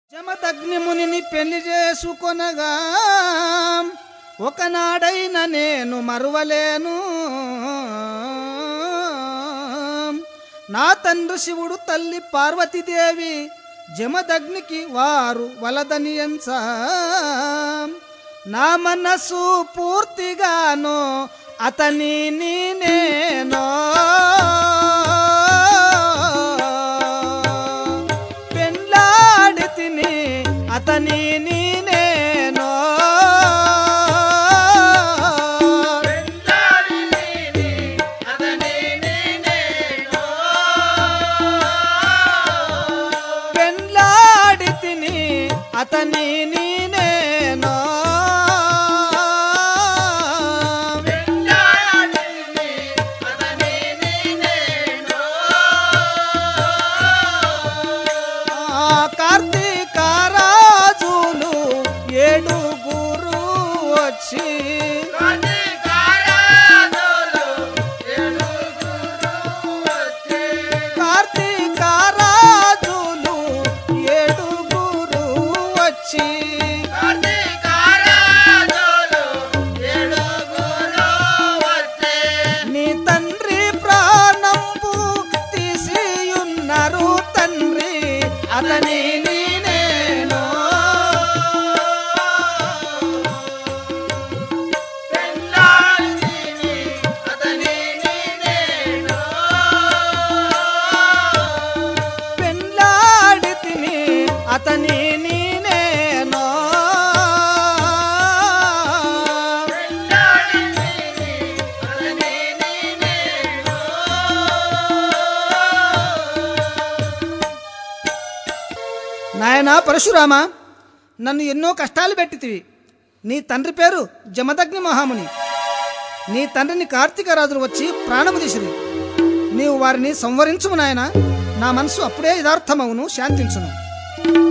జమదగ్నిమునిని పెళ్లి చేసుకొనగా ఒకనాడైన నేను మరువలేను నా తండ్రి శివుడు తల్లి పార్వతీదేవి జమదగ్నికి వారు వలదని ఎంచ నా మనసు పూర్తిగాను అతని నేనో పెండ్లాడి తిని అతని నేనో పెండ్లాడి తిని అతని నేనో ఆ కార్తీక రాజులు ఏడుగురు వచ్చి కార్తీక రాజులు ఏడుగురు వచ్చి నీ తండ్రి ప్రాణంబు తీసియున్నారు తండ్రి అతని నేనేను పెళ్ళాడి తిని అతని నేనేనో నాయనా పరశురామ నన్ను ఎన్నో కష్టాలు పెట్టితివి నీ తండ్రి పేరు జమదగ్ని మహాముని నీ తండ్రిని కార్తీక రాజులు వచ్చి ప్రాణము తీసిరి నీవు వారిని సంవరించుము నాయన నా మనసు అప్పుడే యథార్థమవును శాంతించును